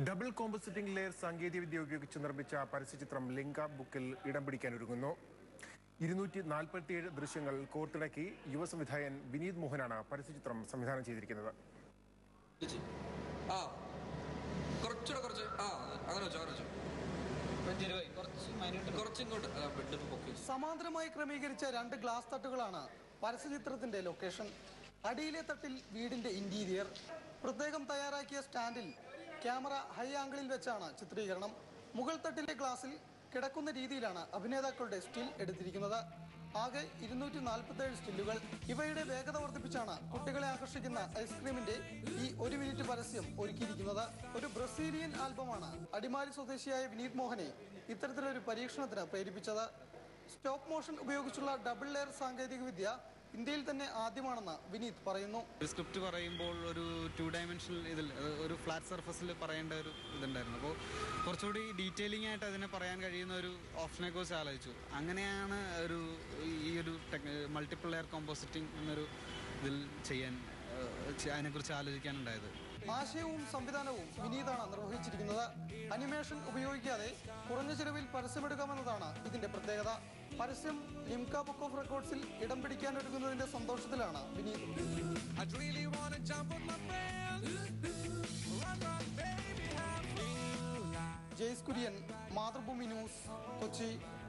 Double compositing layer സാങ്കേതികവിദ്യ ഉപയോഗിച്ച് നിർമ്മിച്ച പരസ്യചിത്രം ലിങ്ക ബുക്കിൽ ഇടം പിടിക്കാനൊരുങ്ങുന്നു ഇരുന്നൂറ്റി നാൽപ്പത്തിയേഴ് ദൃശ്യങ്ങൾ കോർത്തിണക്കി യുവ സംവിധായകൻ വിനീത് മോഹനാണ് പരസ്യചിത്രം സംവിധാനം ചെയ്തിരിക്കുന്നത് ചേച്ചി ആ കുറച്ചുകൂടെ കുറച്ച് ആ അങ്ങനെ വെച്ചോ അങ്ങനെ വെച്ചോ പഞ്ചിരുവായി കുറച്ച് മൈന്യൂട്ട് കുറച്ച് ഇങ്ങോട്ട് ബെഡ് പൊക്കി വെച്ചു. സമാന്തരമായി ക്രമീകരിച്ച രണ്ട് ഗ്ലാസ് തട്ടുകളാണ് പരസ്യചിത്രത്തിന്റെ ലൊക്കേഷൻ അടിയിലെ തട്ടിൽ വീടിന്റെ ഇന്റീരിയർ പ്രത്യേകം തയ്യാറാക്കിയ സ്റ്റാൻഡിൽ ക്യാമറ ഹൈ ആംഗിളിൽ വെച്ചാണ് ചിത്രീകരണം മുകൾ തട്ടിലെ ഗ്ലാസിൽ കിടക്കുന്ന രീതിയിലാണ് അഭിനേതാക്കളുടെ സ്റ്റിൽ എടുത്തിരിക്കുന്നത് ആകെ ഇരുന്നൂറ്റി നാൽപ്പത്തേഴ് സ്റ്റില്ലുകൾ ഇവയുടെ വേഗത വർദ്ധിപ്പിച്ചാണ് കുട്ടികളെ ആകർഷിക്കുന്ന ഐസ്ക്രീമിന്റെ ഈ ഒരു മിനിറ്റ് പരസ്യം ഒരുക്കിയിരിക്കുന്നത് ഒരു ബ്രസീലിയൻ ആൽബമാണ് അടിമാലി സ്വദേശിയായ വിനീത് മോഹനെ ഇത്തരത്തിലൊരു പരീക്ഷണത്തിന് പ്രേരിപ്പിച്ചത് സ്റ്റോപ്പ് മോഷൻ ഉപയോഗിച്ചുള്ള ഡബിൾ ലെയർ സാങ്കേതികവിദ്യ ഇന്ത്യയിൽ തന്നെ ആദ്യമാണെന്ന് വിനീത് പറയുന്നു ഒരു സ്ക്രിപ്റ്റ് പറയുമ്പോൾ ഒരു ടു ഡയമെൻഷണൽ ഇതിൽ അത് ഒരു ഫ്ലാറ്റ് സർഫസിൽ പറയേണ്ട ഒരു ഇതുണ്ടായിരുന്നു അപ്പോൾ കുറച്ചുകൂടി ഡീറ്റെയിലിംഗ് ആയിട്ട് അതിനെ പറയാൻ കഴിയുന്ന ഒരു ഓപ്ഷനെ കുറിച്ച് ആലോചിച്ചു അങ്ങനെയാണ് ഒരു ഈ ഒരു മൾട്ടിപ്പിൾ ലെയർ കോമ്പോസിറ്റിംഗ് എന്നൊരു ഇതിൽ ചെയ്യാൻ ഏഹ്, ചെ- അതിനെക്കുറിച്ച് ആലോചിക്കാനുണ്ടായത് ആശയവും സംവിധാനവും വിനീതാണ് നിർവഹിച്ചിരിക്കുന്നത് അനിമേഷൻ ഉപയോഗിക്കാതെ കുറഞ്ഞ ചിലവിൽ പരസ്യമെടുക്കാമെന്നതാണ് ഇതിന്റെ പ്രത്യേകത പരസ്യം ലിംക ബുക്ക് ഓഫ് റെക്കോർഡ്സിൽ ഇടം പിടിക്കാനൊരുങ്ങുന്നതിന്റെ സന്തോഷത്തിലാണ് Vineeth I'd really wanna jump with my friends. Run, run, baby, have fun. Jaise Kurian Mathrubhumi news Kochi